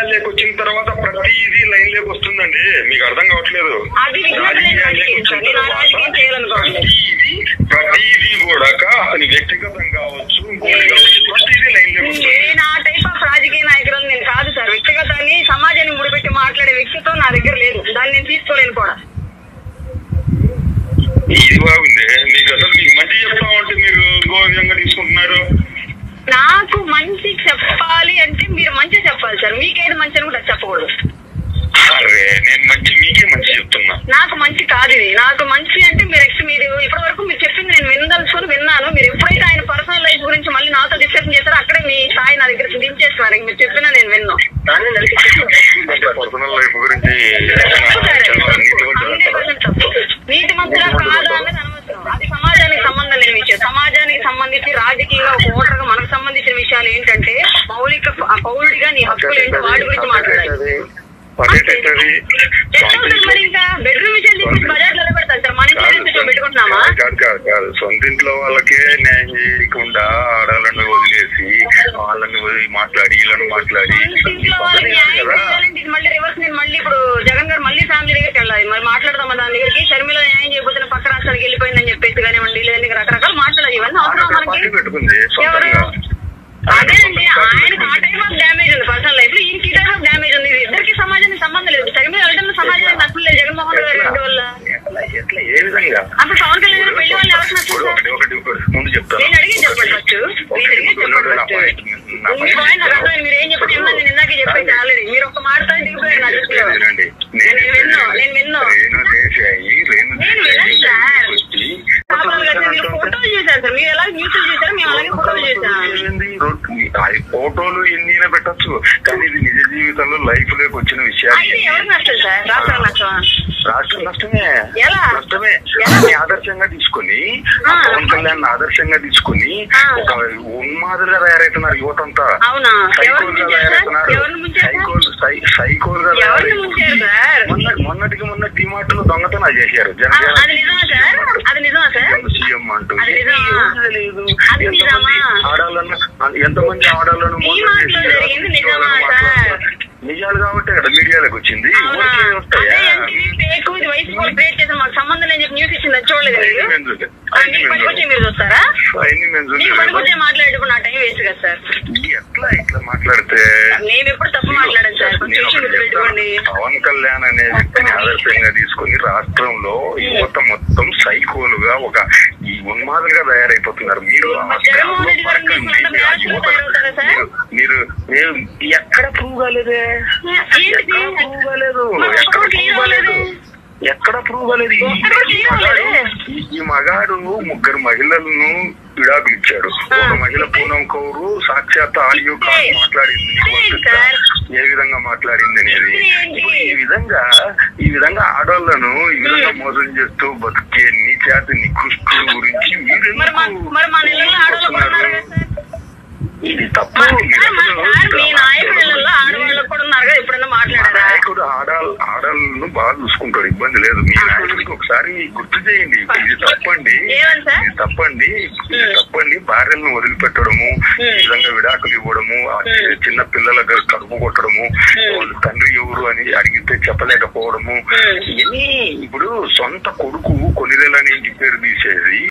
రాజకీయాల్లోకి వచ్చిన తర్వాత ప్రతిదీ లైన్ లోకి వస్తుందండి మీకు అర్థం కావట్లేదు అది విఘ్నత లేని రాజకీయం సార్. నేను ఆ రాజకీయం చేయాలనుకోవట్లేదు. ప్రతిదీ ప్రతిదీ కూడా అతని వ్యక్తిగతం కావచ్చు ఇంకోటి కావచ్చు ప్రతిదీ లైన్ లోకి వస్తుంది నేను ఆ టైప్ ఆఫ్ రాజకీయ నాయకులను నేను కాదు సార్ వ్యక్తిగతాన్ని సమాజాన్ని ముడిపెట్టి మాట్లాడే వ్యక్తిత్వం నా దగ్గర లేదు దాన్ని నేను తీసుకోలేను కూడా ఇది బాగుంది మీకు అసలు మీకు మంచి చెప్తా ఉంటే మీరు ఇంకో విధంగా తీసుకుంటున్నారు నాకు మంచి చెప్పాలి అంటే మీరు మంచి చెప్పాలి సార్ మీకేది మంచి అని కూడా చెప్పకూడదు అరే నేను మంచి మీకే మంచి చెప్తున్నా నాకు మంచి కాదు ఇది నాకు మంచి అంటే మీరు ఎక్స్ మీరు ఇప్పటి వరకు మీరు చెప్పింది నేను వినదలుచుకొని విన్నాను మీరు ఎప్పుడైతే ఆయన పర్సనల్ లైఫ్ గురించి మళ్ళీ నాతో డిస్కషన్ చేస్తారో అక్కడే మీ స్థాయి నా దగ్గర దించేస్తున్నారు ఇంక మీరు చెప్పినా నేను విన్నాను దాన్ని నడిచి పర్సనల్ లైఫ్ గురించి చాలా నీతిగా చెప్తారా? నీతి మంత్రులా కాదా అన్నది అనవసరం అది సమాజానికి సంబంధం లేని విషయం సమాజానికి సంబంధించి రాజకీయంగా ఒక ఓటర్గా మనకు సంబంధించిన విషయాలు ఏంటంటే మౌలిక ప- పౌరుడిగా నీ హక్కులు ఏంటో వాటి గురించి మాట్లాడాలి పర్యటనది ఎట్లా ఉంటుంది మరి ఇంకా బెడ్రూమ్ విషయాలు తీసుకొచ్చి బజార్లో పెడతారు సార్ మన ఇంట్లో పెట్టుకుంటున్నామా కాదు కాదు కాదు సొంత ఇంట్లో వాళ్ళకే న్యాయం చేయకుండా ఆడాలని వదిలేసి వాళ్ళని వదిలి మాట్లాడి వీళ్ళని మాట్లాడి ఇంట్లో వాళ్ళకి న్యాయం చేయాలంటే ఇది మళ్ళీ రివర్స్ నేను మళ్ళీ ఇప్పుడు జగన్ గారు మళ్ళీ ఫ్యామిలీ దగ్గరికి వెళ్ళాలి మరి మాట్లాడదామా దాని దగ్గరికి షర్మిల న్యాయం చేయకపోతే పక్క రాష్ట్రానికి వెళ్ళిపోయిందని చెప్పేసి కానివ్వండి లేదంటే రకరకాల మాట్లాడాలి ఇవన్నీ అవసరం మనకి పార్టీ పెట్టుకుంది ఎవరు సొంతంగా అదేనండి ఆయనకి ఆ టైప్ ఆఫ్ డ్యామేజ్ ఉంది పర్సనల్ లైఫ్ లో ఈయనకి ఈ టైప్ ఆఫ్ డ్యామేజ్ ఉంది ఇది ఇద్దరికి సమాజానికి సంబంధం లేదు షర్మిల వెళ్ళడం సమాజానికి నష్టం లేదు జగన్మోహన్ రెడ్డి గారి రెండు వల్ల ఎట్లా ఎట్లా ఏ విధంగా అప్పుడు పవన్ కళ్యాణ్ గారు పెళ్లి వాళ్ళు ఎవరికి నష్టం ఇప్పుడు సార్ ఒకటి ఒకటి ఒకటి ముందు చెప్తాను నేను అడిగి చెప్పండి ఫస్ట్ నేను అడిగి చెప్పండి ఫస్ట్ మీ పాయింట్ నాకు అర్థమైంది మీరు ఏం చెప్పండి ఏమన్నా నేను ఇందాకే చెప్పేసి ఆల్రెడీ మీరు ఒక మాటతో దిగిపోయారు నా దృష్టిలో వినండి. నేను విన్ను నేను విన్ను రేణు దేశాయి రేణు నేను దేశాయి వినను సార్. వచ్చి కాపురాలు కట్టిన మీరు ఫోటోలు చేశారు సార్ మీరు ఎలా న్యూస్లు చేశారు మేము అలాగే ఫోటోలు చేశాం ఏంది? అది ఫోటోలు ఎన్ని పెట్టచ్చు కానీ ఇది నిజ జీవితంలో లైఫ్ లోకి వచ్చిన విషయాలు అయితే ఎవరికి నష్టం సార్ రాష్ట్రం నష్టమా రాష్ట్రం నష్టమే ఎలా? నష్టమే ఎలా? దాన్ని ఆదర్శంగా తీసుకుని ఆ. పవన్ కళ్యాణ్ ఆదర్శంగా తీసుకుని ఆ. ఒక ఉన్మాదులుగా తయారవుతున్నారు యువతంతా అవునా ఎవరిని సైకోలుగా ముంచారు సార్ తయారవుతున్నారు ఎవరిని ముంచారు సార్ సైకోలు సై- సైకోలుగా ఎవరిని ముంచారు సార్? మొన్న మొన్నటికి మొన్న డిమార్ట్ లో దొంగతనం చేశారు ఆ, అది నిజమా సార్ అది నిజమా సార్ సీఎం అంటూ అది నిజమా? ఎవరికి తెలియదు. అది ఎంతమంది నిజమా? ఆడాలను ఎంతమంది ఆడాలను మీ మోసం మాటలో చేసి జరిగింది నిజమా మాట్లాడుతున్నారు. సార్? నిజాలు కాబట్టి కదా మీడియాలోకి వచ్చింది అవునా ఊరికే అదే వస్తాయా ఎన్టీవీ ఫేక్ ఇది వయసు కూడా క్రియేట్ చేసిన మాకు సంబంధం లేని చెప్పి న్యూస్ ఇచ్చింది అది చూడలేదు అన్ని మీరు మెంజులే. ఆ, అన్ని మీకు మెంజులే. పనికొచ్చే మీరు చూస్తారా అన్ని మెంజులే. మీకు పనికొచ్చే మాట్లాడేటప్పుడు నా టైం వేస్ట్ కదా సార్ ఎట్లా ఇట్లా మాట్లాడితే నేను ఎప్పుడు తప్పు మాట్లాడాను సార్ కొంచెం నేను విషయం ఒకటి గుర్తుపెట్టుకోండి చెప్తాను. పవన్ కళ్యాణ్ అనే వ్యక్తిని ఆదర్శంగా తీసుకొని రాష్ట్రంలో యువత మొత్తం సైకోలుగా ఒక ఈ ఉన్మాదులుగా తయారైపోతున్నారు మీరు ఆ మరి జగన్మోహన్ రెడ్డి గారిని పరకండి. తీసుకున్నంత మీరు ఆ బ్యాచ్లో యువతను- తయారవుతారా సార్? మీరు మీరు మీరు ఎక్కడ ప్రూవ్ కాలేదే ఏంటిది? ఎక్కడ ప్రూవ్ కాలేదు మరి ఎక్కడ ఒక్కడు ప్రూవ్ clear కాలేదు అవ్వలేదే? ఎక్కడ ప్రూవ్ కాలేదు ఈ- ఒక్కడు ఈ clear మగాడు అవ్వలేదే? ఈ- ఈ మగాడు ముగ్గురు మహిళలను విడాకులు ఇచ్చాడు ఆ. ఒక మహిళ పూనం కౌరు సాక్షాత్ ఆడియో కాల్ ఇదే. మాట్లాడింది నీకు ఇదే పంపిస్తా. సార్. ఏ విధంగా మాట్లాడింది అనేది ఇదే ఏంటి? ఇప్పుడు ఈ విధంగా ఈ విధంగా ఆడవాళ్ళను ఈ విధంగా మోసం చేస్తూ బతికే నీచాతి నికృష్టుల గురించి మీరు మరి మా మరి మా నెలలో ఆడవాళ్ళు కూడా ఉన్నారు కదా సార్ ఇది తప్పు మా- మీరు సార్, మా అసలు సార్ మీ నాయకుడు నెలలో ఆడవాళ్ళు కూడా ఉన్నారు కదా ఎప్పుడన్నా మా మాట్లాడారా నాయకుడు ఆడాల్ ఆడాలను బాగా చూసుకుంటాడు ఇబ్బంది లేదు మీ నాయకుడికి ఒకసారి గుర్తు చేయండి ఇది తప్పండి ఏమని సార్? ఇది తప్పండి ఇది ఉమ్. తప్పండి భార్యలను వదిలిపెట్టడము ఈ విధంగా విడాకులు ఇవ్వడము ఆ చి- చిన్న పిల్లలకు కడుపు కొట్టడము వాళ్ళు తండ్రి ఎవరు అని అడిగితే చెప్పలేకపోవడము ఉమ్. ఇవన్నీ ఇప్పుడు సొంత కొడుకు కొనిదేలని ఇంటి పేరు తీసేది